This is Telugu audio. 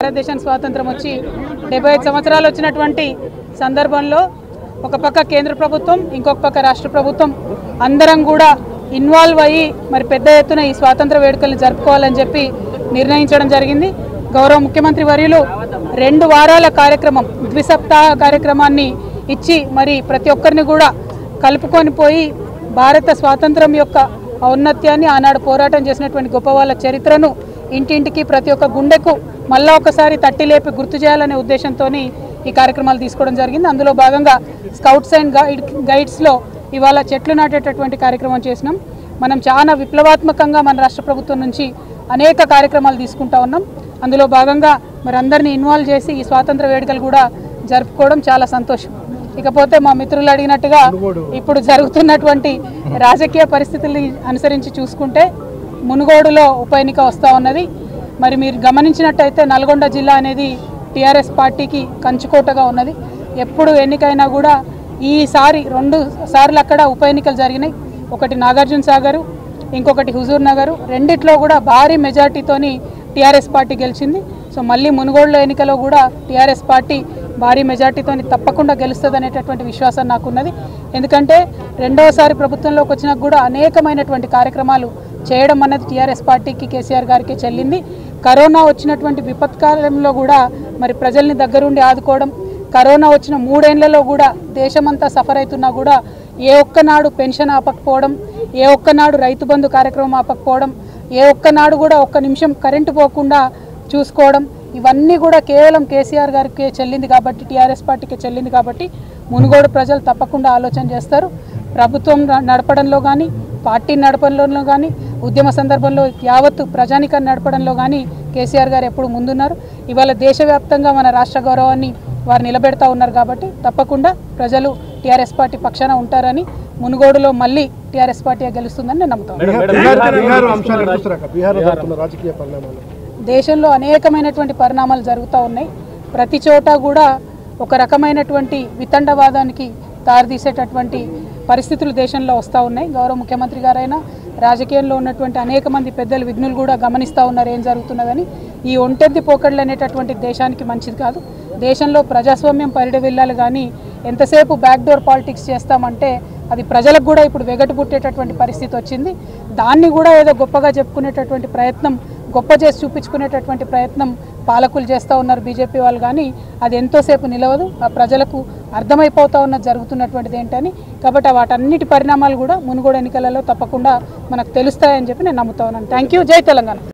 భారతదేశానికి స్వాతంత్రం వచ్చి డెబ్బై ఐదు సంవత్సరాలు వచ్చినటువంటి సందర్భంలో ఒక పక్క కేంద్ర ప్రభుత్వం ఇంకొక పక్క రాష్ట్ర ప్రభుత్వం అందరం కూడా ఇన్వాల్వ్ అయ్యి మరి పెద్ద ఎత్తున ఈ స్వాతంత్ర వేడుకల్ని జరుపుకోవాలని చెప్పి నిర్ణయించడం జరిగింది గౌరవ ముఖ్యమంత్రి వర్యులు రెండు వారాల కార్యక్రమం ద్విసప్తాహ కార్యక్రమాన్ని ఇచ్చి మరి ప్రతి ఒక్కరిని కూడా కలుపుకొని పోయి భారత స్వాతంత్రం యొక్క ఔన్నత్యాన్ని ఆనాడు పోరాటం చేసినటువంటి గొప్ప వాళ్ళ చరిత్రను ఇంటింటికి ప్రతి ఒక్క గుండెకు మళ్ళా ఒకసారి తట్టి లేపి గుర్తు చేయాలనే ఉద్దేశంతో ఈ కార్యక్రమాలు తీసుకోవడం జరిగింది అందులో భాగంగా స్కౌట్స్ అండ్ గైడ్ గైడ్స్లో ఇవాళ చెట్లు నాటేటటువంటి కార్యక్రమం చేసినాం మనం చాలా విప్లవాత్మకంగా మన రాష్ట్ర ప్రభుత్వం నుంచి అనేక కార్యక్రమాలు తీసుకుంటా ఉన్నాం అందులో భాగంగా మరి అందరినీ ఇన్వాల్వ్ చేసి ఈ స్వాతంత్ర వేడుకలు కూడా జరుపుకోవడం చాలా సంతోషం ఇకపోతే మా మిత్రులు అడిగినట్టుగా ఇప్పుడు జరుగుతున్నటువంటి రాజకీయ పరిస్థితుల్ని అనుసరించి చూసుకుంటే మునుగోడులో ఉప ఎన్నిక వస్తూ ఉన్నది మరి మీరు గమనించినట్టయితే నల్గొండ జిల్లా అనేది టీఆర్ఎస్ పార్టీకి కంచుకోటగా ఉన్నది ఎప్పుడు ఎన్నికైనా కూడా ఈసారి రెండు సార్లు అక్కడ ఉప ఎన్నికలు జరిగినాయి ఒకటి నాగార్జున సాగరు ఇంకొకటి హుజూర్ నగరు రెండిట్లో కూడా భారీ మెజార్టీతోని టీఆర్ఎస్ పార్టీ గెలిచింది సో మళ్ళీ మునుగోడులో ఎన్నికలో కూడా టీఆర్ఎస్ పార్టీ భారీ మెజార్టీతో తప్పకుండా గెలుస్తుంది అనేటటువంటి విశ్వాసం నాకున్నది ఎందుకంటే రెండవసారి ప్రభుత్వంలోకి వచ్చినాక కూడా అనేకమైనటువంటి కార్యక్రమాలు చేయడం అన్నది టీఆర్ఎస్ పార్టీకి కేసీఆర్ గారికి చెల్లింది కరోనా వచ్చినటువంటి విపత్కాలంలో కూడా మరి ప్రజల్ని దగ్గరుండి ఆదుకోవడం కరోనా వచ్చిన మూడేళ్లలో కూడా దేశమంతా సఫర్ అవుతున్నా కూడా ఏ ఒక్కనాడు పెన్షన్ ఆపకపోవడం ఏ ఒక్కనాడు రైతు బంధు కార్యక్రమం ఆపకపోవడం ఏ ఒక్కనాడు కూడా ఒక్క నిమిషం కరెంటు పోకుండా చూసుకోవడం ఇవన్నీ కూడా కేవలం కేసీఆర్ గారికి చెల్లింది కాబట్టి టీఆర్ఎస్ పార్టీకి చెల్లింది కాబట్టి మునుగోడు ప్రజలు తప్పకుండా ఆలోచన చేస్తారు ప్రభుత్వం న- నడపడంలో కానీ పార్టీ నడపడంలో కానీ ఉద్యమ సందర్భంలో యావత్తు ప్రజానికాన్ని నడపడంలో కానీ కేసీఆర్ గారు ఎప్పుడు ముందున్నారు ఇవాళ దేశవ్యాప్తంగా మన రాష్ట్ర గౌరవాన్ని వారు నిలబెడతా ఉన్నారు కాబట్టి తప్పకుండా ప్రజలు టీఆర్ఎస్ పార్టీ పక్షాన ఉంటారని మునుగోడులో మళ్ళీ టీఆర్ఎస్ పార్టీ గెలుస్తుందని నేను నమ్ముతాను బిహార్ బిహార్ అంశాలు చూస్తున్నాక బీహార్లో జరుగుతున్న రాజకీయ పరిణామాలు దేశంలో అనేకమైనటువంటి పరిణామాలు జరుగుతూ ఉన్నాయి ప్రతి చోట కూడా ఒక రకమైనటువంటి వితండవాదానికి దారితీసేటటువంటి పరిస్థితులు దేశంలో వస్తూ ఉన్నాయి గౌరవ ముఖ్యమంత్రి గారైనా రాజకీయంలో ఉన్నటువంటి అనేక మంది పెద్దలు విఘ్నులు కూడా గమనిస్తూ ఉన్నారు ఏం జరుగుతున్నదని ఈ ఒంటెద్ది పోకడలు అనేటటువంటి దేశానికి మంచిది కాదు దేశంలో ప్రజాస్వామ్యం పరిడవిల్లాలి కానీ ఎంతసేపు బ్యాక్డోర్ పాలిటిక్స్ చేస్తామంటే అది ప్రజలకు కూడా ఇప్పుడు వెగటు పుట్టేటటువంటి పరిస్థితి వచ్చింది దాన్ని కూడా ఏదో గొప్పగా చెప్పుకునేటటువంటి ప్రయత్నం గొప్ప చేసి చూపించుకునేటటువంటి ప్రయత్నం పాలకులు చేస్తూ ఉన్నారు బీజేపీ వాళ్ళు కానీ అది ఎంతోసేపు నిలవదు ఆ ప్రజలకు అర్థమైపోతా ఉన్నది జరుగుతున్నటువంటిది ఏంటని కాబట్టి వాటన్నిటి పరిణామాలు కూడా మునుగోడు ఎన్నికలలో తప్పకుండా మనకు తెలుస్తాయని చెప్పి నేను నమ్ముతా ఉన్నాను థ్యాంక్ యూ జై తెలంగాణ